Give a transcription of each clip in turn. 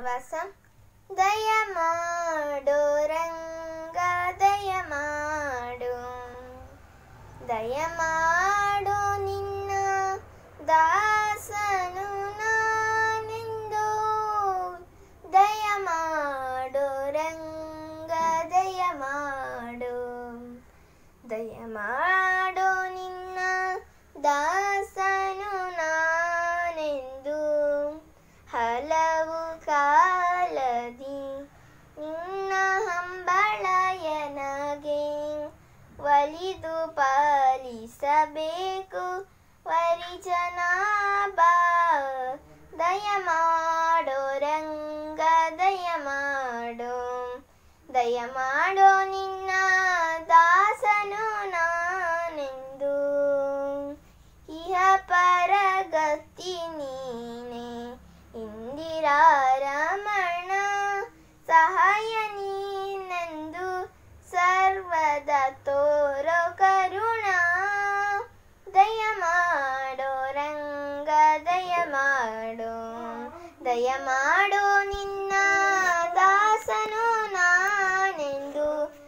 ಉಪವಾಸ ದಯ ಮಾಡು ರಂಗ ದಯ ಮಾಡು ದಯ ಮಾಡು ನಿನ್ನ ದಾಸನು ನಾನೆಂದು ದಯ ಮಾಡು ರಂಗ ದಯ ಮಾಡು ದಯ ಮಾಡು ನಿನ್ನ ದಾಸನು ನಾನೆಂದು ಹಲವು ಕಾಲದಿ ನಿನ್ನ ಹಂಬಳಯನಗೆ ಒಲಿದು ಪಾಲಿಸಬೇಕು ವರಿಜನಾಬ ದಯ ಮಾಡೋ ರಂಗ ದಯ ಮಾಡೋ ದಯ ಮಾಡೋ ನಿನ್ನ ದಾಸನು ನಾನೆಂದು ಇಹ ಪರಗತಿ ನೀನೆ ಇಂದಿರಾರಮಣ ಸಹಾಯ ನೀನೆಂದು ಸರ್ವದ ತೋರೋ ಕರುಣ ದಯ ಮಾಡೋ ರಂಗ ದಯ ಮಾಡೋ ದಯ ಮಾಡೋ ನಿನ್ನ ದಾಸನು ನಾನೆಂದು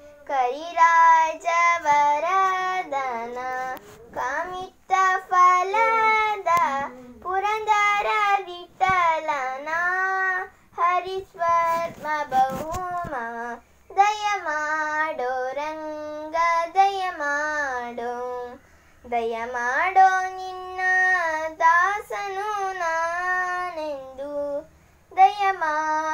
ಕರಿರಾಜವರದನ ಕಾಮಿತ ಫಲದ ಪುರಂದರ ವಿಠಲನ ಹರಿಸ್ವರ್ಮ ಬಹುಮ ದಯ ಮಾಡೋ ರಂಗ ದಯ ಮಾಡೋ ದಯ ಮಾಡೋ ನಿನ್ನ ದಾಸನು ನಾನೆಂದು ದಯ ಮಾಡೋ